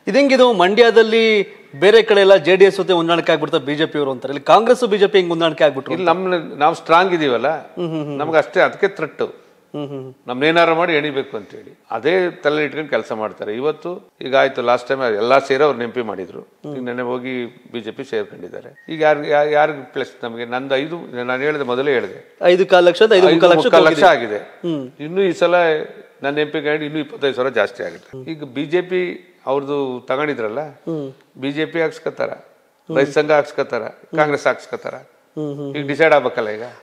ಇದೆಂಗಿದು ಮಂಡ್ಯದಲ್ಲಿ ಬೇರೆ ಕಡೆ ಎಲ್ಲ ಜೆ ಡಿ ಎಸ್ ಜೊತೆ ಹೊಂದಾಣಿಕೆ ಆಗ್ಬಿಡ್ತಾರೆ ಬಿಜೆಪಿ ಅವರು ಅಂತಾರೆ ಇಲ್ಲಿ ಕಾಂಗ್ರೆಸ್ ಬಿಜೆಪಿ ಹಿಂಗ್ ಹೊಂದಾಣಿಕೆ ಆಗ್ಬಿಟ್ರು ಇಲ್ಲಿ ನಮ್ಮ ನಾವು ಸ್ಟ್ರಾಂಗ್ ಇದೀವಲ್ಲ ನಮ್ಗೆ ಅಷ್ಟೇ ಅದಕ್ಕೆ ಥ್ರೆಟ್ ಹ್ಮ್ ಹ್ಮ್ ನಮ್ನೇನಾರು ಮಾಡಿ ಎಣಿಬೇಕು ಅಂತೇಳಿ ಅದೇ ತಲೆ ಇಟ್ಕೊಂಡು ಕೆಲಸ ಮಾಡ್ತಾರೆ ಇವತ್ತು ಈಗ ಆಯ್ತು ಲಾಸ್ಟ್ ಟೈಮ್ ಎಲ್ಲ ಸೇರಿ ಅವ್ರು ನೆಂಪಿ ಮಾಡಿದ್ರು ಈಗ ನೆನ್ನೆ ಹೋಗಿ ಬಿಜೆಪಿ ಸೇರ್ಕೊಂಡಿದ್ದಾರೆ ಈಗ ಯಾರು ಯಾರಿಗೆ ಪ್ಲಸ್ ನಮಗೆ ನಂದು ಐದು ನಾನು ಹೇಳಿದೆ ಮೊದಲೇ ಹೇಳಿದೆ ಐದು ಕಾಲು ಲಕ್ಷ ಐದು ಐದು ಮುಕ್ಕಾಲು ಲಕ್ಷ ಮುಕ್ಕಾಲು ಲಕ್ಷ ಆಗಿದೆ ಇನ್ನು ಈ ಸಲ ನನ್ನ ಎಂ ಪಿ ಗಾಡಿ ಇನ್ನೂ ಇಪ್ಪತ್ತೈದು ಸಾವಿರ ಜಾಸ್ತಿ ಆಗುತ್ತೆ ಈಗ ಬಿಜೆಪಿ ಅವ್ರದ್ದು ತಗೊಂಡಿದ್ರಲ್ಲ ಬಿಜೆಪಿ ಹಾಕ್ಸ್ಕೊತಾರ ರೈತ ಸಂಘ ಹಾಕ್ಸ್ಕೊತಾರ ಕಾಂಗ್ರೆಸ್ ಹಾಕ್ಸ್ಕೊತಾರ ಹ್ಮ್ ಹ್ಮ್ ಈಗ ಡಿಸೈಡ್ ಆಗ್ಬೇಕಲ್ಲ ಈಗ